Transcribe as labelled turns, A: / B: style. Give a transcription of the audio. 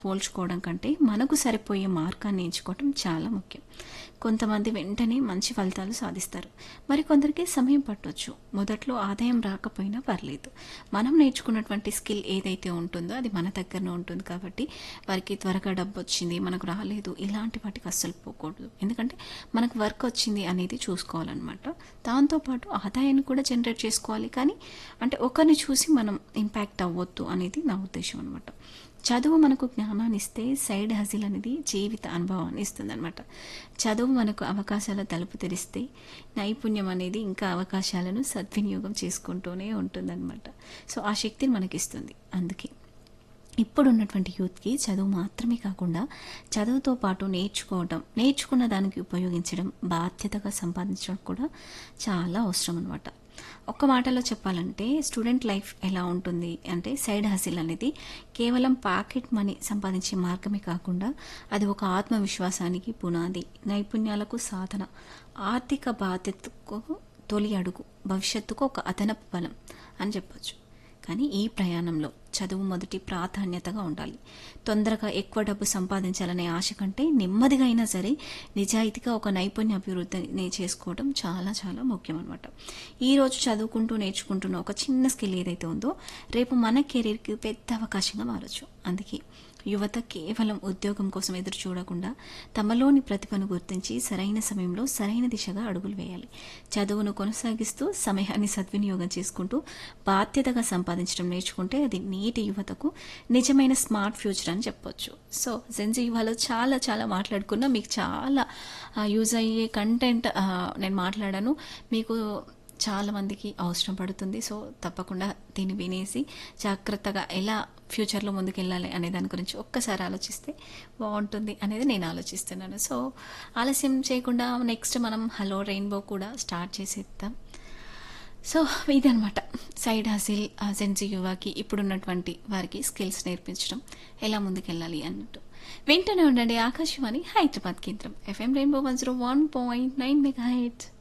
A: పోల్చుకోవడం కంటే మనకు సరిపోయే మార్గాన్ని ఎంచుకోవడం చాలా ముఖ్యం కొంతమంది వెంటనే మంచి ఫలితాలు సాధిస్తారు మరి కొందరికి సమయం పట్టొచ్చు మొదట్లో ఆదాయం రాకపోయినా పర్లేదు మనం నేర్చుకున్నటువంటి స్కిల్ ఏదైతే ఉంటుందో అది మన దగ్గరనే ఉంటుంది కాబట్టి వారికి త్వరగా డబ్బు వచ్చింది మనకు రాలేదు ఇలాంటి వాటికి అస్సలు పోకూడదు ఎందుకంటే మనకు వర్క్ వచ్చింది అనేది చూసుకోవాలన్నమాట దాంతోపాటు ఆదాయాన్ని కూడా జనరేట్ చేసుకోవాలి కానీ అంటే ఒకరిని చూసి మనం ఇంపాక్ట్ అవ్వద్దు అనేది నా ఉద్దేశం అనమాట చదువు మనకు జ్ఞానాన్ని ఇస్తే సైడ్ హజిల్ అనేది జీవిత అనుభవాన్ని ఇస్తుంది అనమాట చదువు మనకు అవకాశాల తలుపు తెరిస్తే నైపుణ్యం అనేది ఇంకా అవకాశాలను సద్వినియోగం చేసుకుంటూనే ఉంటుందన్నమాట సో ఆ శక్తిని మనకిస్తుంది అందుకే ఇప్పుడున్నటువంటి యూత్కి చదువు మాత్రమే కాకుండా చదువుతో పాటు నేర్చుకోవడం నేర్చుకున్న దానికి ఉపయోగించడం బాధ్యతగా సంపాదించడం కూడా చాలా అవసరం అనమాట ఒక్క మాటలో చెప్పాలంటే స్టూడెంట్ లైఫ్ ఎలా ఉంటుంది అంటే సైడ్ హసిల్ అనేది కేవలం పాకెట్ మనీ సంపాదించే మార్గమే కాకుండా అది ఒక ఆత్మవిశ్వాసానికి పునాది నైపుణ్యాలకు సాధన ఆర్థిక బాధ్యతకు తొలి అడుగు భవిష్యత్తుకు ఒక అదనపు బలం అని చెప్పొచ్చు కానీ ఈ ప్రయాణంలో చదువు మొదటి ప్రాధాన్యతగా ఉండాలి తొందరగా ఎక్కువ డబ్బు సంపాదించాలనే ఆశ కంటే నెమ్మదిగా అయినా సరే నిజాయితీగా ఒక నైపుణ్య అభివృద్ధిని చేసుకోవడం చాలా చాలా ముఖ్యం అనమాట ఈరోజు చదువుకుంటూ నేర్చుకుంటున్న ఒక చిన్న స్కిల్ ఏదైతే ఉందో రేపు మన కెరీర్కి పెద్ద అవకాశంగా మారచ్చు అందుకే యువత కేవలం ఉద్యోగం కోసం ఎదురు చూడకుండా తమలోని ప్రతిభను గుర్తించి సరైన సమయంలో సరైన దిశగా అడుగులు వేయాలి చదువును కొనసాగిస్తూ సమయాన్ని సద్వినియోగం చేసుకుంటూ బాధ్యతగా సంపాదించడం నేర్చుకుంటే అది నేటి యువతకు నిజమైన స్మార్ట్ ఫ్యూచర్ అని చెప్పొచ్చు సో జెన్జీ యువాలో చాలా చాలా మాట్లాడుకున్నా మీకు చాలా యూజ్ అయ్యే కంటెంట్ నేను మాట్లాడాను మీకు చాలా మందికి అవసరం పడుతుంది సో తప్పకుండా దీన్ని వినేసి జాగ్రత్తగా ఎలా ఫ్యూచర్లో ముందుకెళ్ళాలి అనే దాని గురించి ఒక్కసారి ఆలోచిస్తే బాగుంటుంది అనేది నేను ఆలోచిస్తున్నాను సో ఆలస్యం చేయకుండా నెక్స్ట్ మనం హలో రెయిన్బో కూడా స్టార్ట్ చేసేద్దాం సో ఇదనమాట సైడ్ హసిల్ జెన్జీ యువాకి ఇప్పుడున్నటువంటి వారికి స్కిల్స్ నేర్పించడం ఎలా ముందుకెళ్ళాలి అన్నట్టు వెంటనే ఉండండి ఆకాశవాణి హైదరాబాద్ కేంద్రం FM rainbow one zero one point nine mega height